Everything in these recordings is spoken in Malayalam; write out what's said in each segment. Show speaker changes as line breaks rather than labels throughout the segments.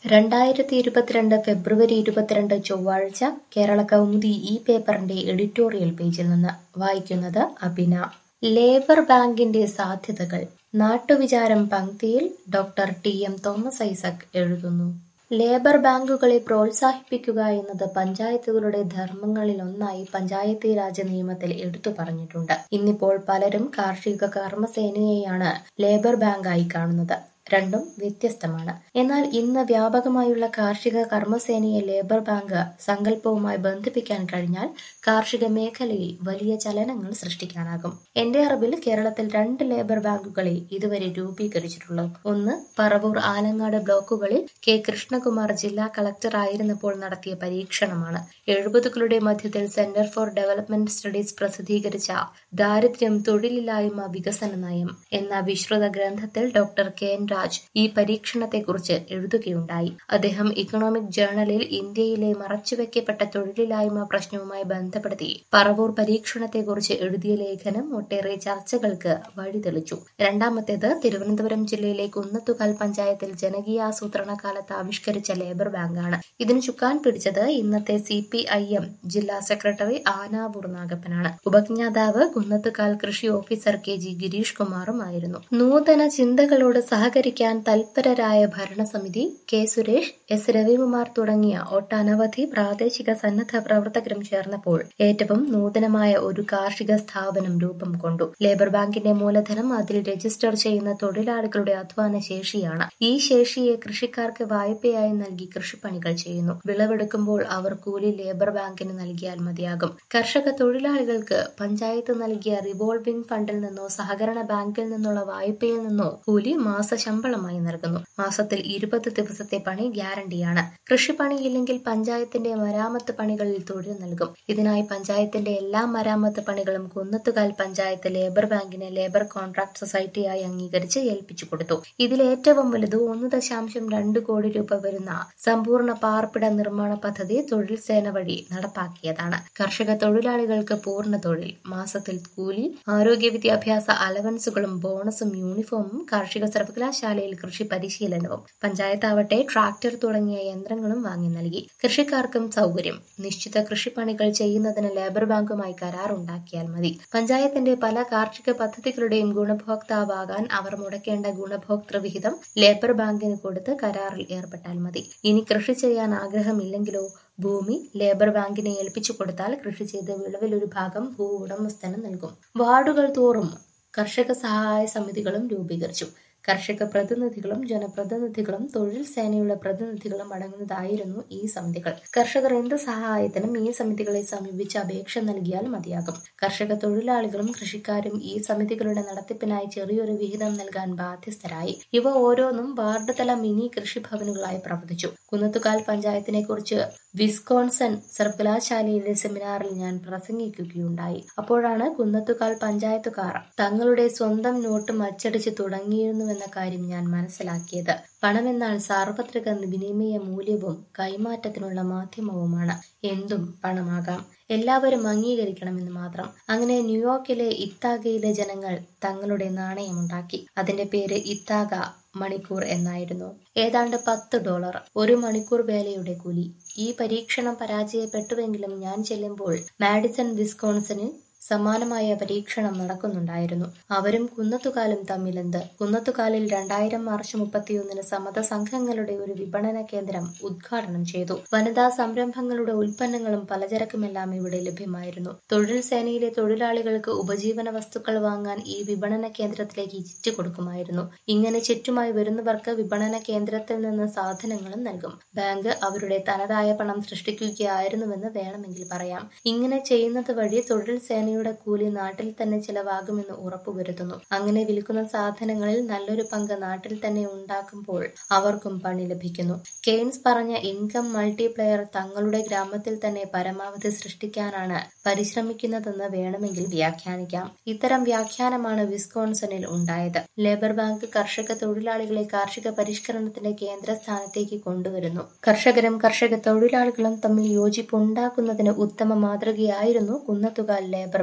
രണ്ടായിരത്തി ഇരുപത്തിരണ്ട് ഫെബ്രുവരി ഇരുപത്തിരണ്ട് ചൊവ്വാഴ്ച കേരള കൗമുദി ഈ പേപ്പറിന്റെ എഡിറ്റോറിയൽ പേജിൽ നിന്ന് വായിക്കുന്നത് അബിന ലേബർ ബാങ്കിന്റെ സാധ്യതകൾ നാട്ടുവിചാരം പങ്ക്തിയിൽ doctor T M Thomas Isaac എഴുതുന്നു ലേബർ ബാങ്കുകളെ പ്രോത്സാഹിപ്പിക്കുക എന്നത് പഞ്ചായത്തുകളുടെ ധർമ്മങ്ങളിലൊന്നായി പഞ്ചായത്തി രാജ് നിയമത്തിൽ എടുത്തു പറഞ്ഞിട്ടുണ്ട് ഇന്നിപ്പോൾ പലരും കാർഷിക കർമ്മസേനയെയാണ് ലേബർ ബാങ്കായി കാണുന്നത് രണ്ടും വ്യത്യസ്തമാണ് എന്നാൽ ഇന്ന് വ്യാപകമായുള്ള കാർഷിക കർമ്മസേനയെ ലേബർ ബാങ്ക് സങ്കല്പവുമായി ബന്ധിപ്പിക്കാൻ കഴിഞ്ഞാൽ കാർഷിക മേഖലയിൽ വലിയ ചലനങ്ങൾ സൃഷ്ടിക്കാനാകും എന്റെ അറിവിൽ കേരളത്തിൽ രണ്ട് ലേബർ ബാങ്കുകളെ ഇതുവരെ രൂപീകരിച്ചിട്ടുള്ളൂ ഒന്ന് പറവൂർ ആലങ്ങാട് ബ്ലോക്കുകളിൽ കെ കൃഷ്ണകുമാർ ജില്ലാ കളക്ടർ ആയിരുന്നപ്പോൾ നടത്തിയ പരീക്ഷണമാണ് എഴുപതുകളുടെ മധ്യത്തിൽ സെന്റർ ഫോർ ഡെവലപ്മെന്റ് സ്റ്റഡീസ് പ്രസിദ്ധീകരിച്ച ദാരിദ്ര്യം തൊഴിലില്ലായ്മ വികസന നയം എന്ന വിശ്രുത ഗ്രന്ഥത്തിൽ ഡോക്ടർ കെ എൻ രാജ് ഈ പരീക്ഷണത്തെക്കുറിച്ച് എഴുതുകയുണ്ടായി അദ്ദേഹം ഇക്കണോമിക് ജേണലിൽ ഇന്ത്യയിലെ മറച്ചുവെക്കപ്പെട്ട തൊഴിലില്ലായ്മ പ്രശ്നവുമായി ബന്ധപ്പെടുത്തി പറവൂർ പരീക്ഷണത്തെക്കുറിച്ച് എഴുതിയ ലേഖനം ഒട്ടേറെ ചർച്ചകൾക്ക് വഴിതെളിച്ചു രണ്ടാമത്തേത് തിരുവനന്തപുരം ജില്ലയിലെ കുന്നത്തുകാൽ പഞ്ചായത്തിൽ ജനകീയാസൂത്രണ കാലത്ത് ആവിഷ്കരിച്ച ലേബർ ബാങ്കാണ് ഇതിന് ചുക്കാൻ പിടിച്ചത് ഇന്നത്തെ സി പി ഐ എം ജില്ലാ സെക്രട്ടറി ആനാവൂർ നാഗപ്പനാണ് ഉപജ്ഞാതാവ് കുന്നത്തുകാൽ കൃഷി ഓഫീസർ കെ ജി ഗിരീഷ് കുമാറുമായിരുന്നു നൂതന ചിന്തകളോട് സഹകരിക്കാൻ തൽപരരായ ഭരണസമിതി കെ സുരേഷ് എസ് രവികുമാർ തുടങ്ങിയ ഒട്ടനവധി പ്രാദേശിക സന്നദ്ധ പ്രവർത്തകരും ചേർന്നപ്പോൾ ഏറ്റവും നൂതനമായ ഒരു കാർഷിക സ്ഥാപനം രൂപം കൊണ്ടു ലേബർ ബാങ്കിന്റെ മൂലധനം അതിൽ രജിസ്റ്റർ ചെയ്യുന്ന തൊഴിലാളികളുടെ അധ്വാന ശേഷിയാണ് ഈ ശേഷിയെ കൃഷിക്കാർക്ക് വായ്പയായി നൽകി കൃഷിപ്പണികൾ ചെയ്യുന്നു വിളവെടുക്കുമ്പോൾ അവർ കൂലി ലേബർ ബാങ്കിന് നൽകിയാൽ മതിയാകും കർഷക തൊഴിലാളികൾക്ക് പഞ്ചായത്ത് നൽകിയ റിവോൾവിംഗ് ഫണ്ടിൽ നിന്നോ സഹകരണ ബാങ്കിൽ നിന്നുള്ള വായ്പയിൽ നിന്നോ കൂലി മാസ ശമ്പളമായി നൽകുന്നു മാസത്തിൽ ഇരുപത് ദിവസത്തെ പണി ഗ്യാരണ്ടിയാണ് കൃഷിപ്പണിയില്ലെങ്കിൽ പഞ്ചായത്തിന്റെ മരാമത്ത് പണികളിൽ തൊഴിൽ നൽകും ഇതിനായി പഞ്ചായത്തിന്റെ എല്ലാ മരാമത്ത് പണികളും കുന്നത്തുകാൽ പഞ്ചായത്ത് ലേബർ ബാങ്കിനെ ലേബർ കോൺട്രാക്ട് സൊസൈറ്റിയായി അംഗീകരിച്ച് ഏൽപ്പിച്ചു കൊടുത്തു ഇതിൽ ഏറ്റവും വലുത് ഒന്ന് ദശാംശം രണ്ട് കോടി രൂപ വരുന്ന സമ്പൂർണ്ണ പാർപ്പിട നിർമ്മാണ പദ്ധതി തൊഴിൽ സേന വഴി നടപ്പാക്കിയതാണ് കർഷക തൊഴിലാളികൾക്ക് പൂർണ്ണ തൊഴിൽ മാസത്തിൽ കൂലി ആരോഗ്യ വിദ്യാഭ്യാസ അലവൻസുകളും ബോണസും യൂണിഫോമും കാർഷിക സർവകലാശാലയിൽ കൃഷി പരിശീലനവും പഞ്ചായത്താവട്ടെ ട്രാക്ടർ തുടങ്ങിയ യന്ത്രങ്ങളും വാങ്ങി നൽകി കൃഷിക്കാർക്കും സൗകര്യം നിശ്ചിത കൃഷിപ്പണികൾ ചെയ്യുന്നതിന് ലേബർ ബാങ്കുമായി കരാർ ഉണ്ടാക്കിയാൽ മതി പഞ്ചായത്തിന്റെ പല കാർഷിക പദ്ധതികളുടെയും ഗുണഭോക്താവാകാൻ അവർ മുടക്കേണ്ട ഗുണഭോക്തൃ വിഹിതം ലേബർ ബാങ്കിന് കൊടുത്ത് കരാറിൽ ഏർപ്പെട്ടാൽ മതി ഇനി കൃഷി ചെയ്യാൻ ആഗ്രഹമില്ലെങ്കിലോ ഭൂമി ലേബർ ബാങ്കിനെ ഏൽപ്പിച്ചു കൊടുത്താൽ കൃഷി ചെയ്ത് വിളവിൽ ഒരു ഭാഗം ഭൂ ഉടമസ്ഥന് നൽകും വാർഡുകൾ തോറും കർഷക സഹായ സമിതികളും രൂപീകരിച്ചു കർഷക പ്രതിനിധികളും ജനപ്രതിനിധികളും തൊഴിൽ സേനയുള്ള പ്രതിനിധികളും അടങ്ങുന്നതായിരുന്നു ഈ സമിതികൾ കർഷകർ എന്ത് സഹായത്തിനും ഈ സമിതികളെ സമീപിച്ച് അപേക്ഷ നൽകിയാൽ മതിയാകും കർഷക തൊഴിലാളികളും കൃഷിക്കാരും ഈ സമിതികളുടെ നടത്തിപ്പിനായി ചെറിയൊരു വിഹിതം നൽകാൻ ബാധ്യസ്ഥരായി ഇവ ഓരോന്നും വാർഡ് തല മിനി കൃഷിഭവനുകളായി പ്രവർത്തിച്ചു കുന്നത്തുകാൽ പഞ്ചായത്തിനെ കുറിച്ച് വിസ്കോൺസൺ സർവകലാശാലയിലെ സെമിനാറിൽ ഞാൻ പ്രസംഗിക്കുകയുണ്ടായി അപ്പോഴാണ് കുന്നത്തുകാൽ പഞ്ചായത്തുകാർ തങ്ങളുടെ സ്വന്തം നോട്ടും അച്ചടിച്ച് തുടങ്ങിയിരുന്നുവെന്ന കാര്യം ഞാൻ മനസ്സിലാക്കിയത് പണമെന്നാൽ സാർവത്രിക വിനിമയ മൂല്യവും കൈമാറ്റത്തിനുള്ള മാധ്യമവുമാണ് എന്തും പണമാകാം എല്ലാവരും അംഗീകരിക്കണമെന്ന് മാത്രം അങ്ങനെ ന്യൂയോർക്കിലെ ഇത്താഗയിലെ ജനങ്ങൾ തങ്ങളുടെ നാണയമുണ്ടാക്കി അതിന്റെ പേര് ഇത്താഗ മണിക്കൂർ എന്നായിരുന്നു ഏതാണ്ട് പത്ത് ഡോളർ ഒരു മണിക്കൂർ വേലയുടെ കൂലി ഈ പരീക്ഷണം പരാജയപ്പെട്ടുവെങ്കിലും ഞാൻ ചെല്ലുമ്പോൾ മാഡിസൺ വിസ്കോൺസണിൽ സമാനമായ പരീക്ഷണം നടക്കുന്നുണ്ടായിരുന്നു അവരും കുന്നത്തുകാലും തമ്മിലെന്ത് കുന്നത്തുകാലിൽ രണ്ടായിരം മാർച്ച് മുപ്പത്തിയൊന്നിന് സമത സംഘങ്ങളുടെ ഒരു വിപണന കേന്ദ്രം ഉദ്ഘാടനം ചെയ്തു വനിതാ സംരംഭങ്ങളുടെ ഉൽപ്പന്നങ്ങളും പലചരക്കുമെല്ലാം ഇവിടെ ലഭ്യമായിരുന്നു തൊഴിൽ സേനയിലെ തൊഴിലാളികൾക്ക് ഉപജീവന വസ്തുക്കൾ വാങ്ങാൻ ഈ വിപണന കേന്ദ്രത്തിലേക്ക് ചിറ്റ് കൊടുക്കുമായിരുന്നു ഇങ്ങനെ ചുറ്റുമായി വരുന്നവർക്ക് വിപണന കേന്ദ്രത്തിൽ നിന്ന് സാധനങ്ങളും നൽകും ബാങ്ക് അവരുടെ തനതായ പണം സൃഷ്ടിക്കുകയായിരുന്നുവെന്ന് വേണമെങ്കിൽ പറയാം ഇങ്ങനെ ചെയ്യുന്നത് വഴി തൊഴിൽ സേന പണിയുടെ കൂലി നാട്ടിൽ തന്നെ ചിലവാകുമെന്ന് ഉറപ്പുവരുത്തുന്നു അങ്ങനെ വിൽക്കുന്ന സാധനങ്ങളിൽ നല്ലൊരു പങ്ക് നാട്ടിൽ തന്നെ ഉണ്ടാക്കുമ്പോൾ അവർക്കും പണി ലഭിക്കുന്നു കെയ്ൻസ് പറഞ്ഞ ഇൻകം മൾട്ടിപ്ലെയർ തങ്ങളുടെ ഗ്രാമത്തിൽ തന്നെ പരമാവധി സൃഷ്ടിക്കാനാണ് പരിശ്രമിക്കുന്നതെന്ന് വേണമെങ്കിൽ വ്യാഖ്യാനിക്കാം ഇത്തരം വ്യാഖ്യാനമാണ് വിസ്കോൺസണിൽ ഉണ്ടായത് ലേബർ ബാങ്ക് കർഷക തൊഴിലാളികളെ കാർഷിക പരിഷ്കരണത്തിന്റെ കേന്ദ്രസ്ഥാനത്തേക്ക് കൊണ്ടുവരുന്നു കർഷകരും കർഷക തൊഴിലാളികളും തമ്മിൽ യോജിപ്പുണ്ടാക്കുന്നതിന് ഉത്തമ മാതൃകയായിരുന്നു കുന്നത്തുകാൽ ലേബർ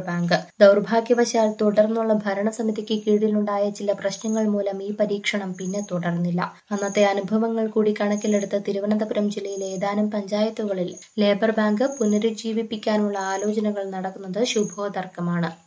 ബാങ്ക് ദൗർഭാഗ്യവശാൽ തുടർന്നുള്ള ഭരണസമിതിക്ക് കീഴിലുണ്ടായ ചില പ്രശ്നങ്ങൾ മൂലം ഈ പരീക്ഷണം പിന്നെ തുടർന്നില്ല അന്നത്തെ അനുഭവങ്ങൾ കൂടി കണക്കിലെടുത്ത് തിരുവനന്തപുരം ജില്ലയിലെ ഏതാനും പഞ്ചായത്തുകളിൽ ലേബർ ബാങ്ക് പുനരുജ്ജീവിപ്പിക്കാനുള്ള ആലോചനകൾ നടക്കുന്നത് ശുഭോദർക്കമാണ്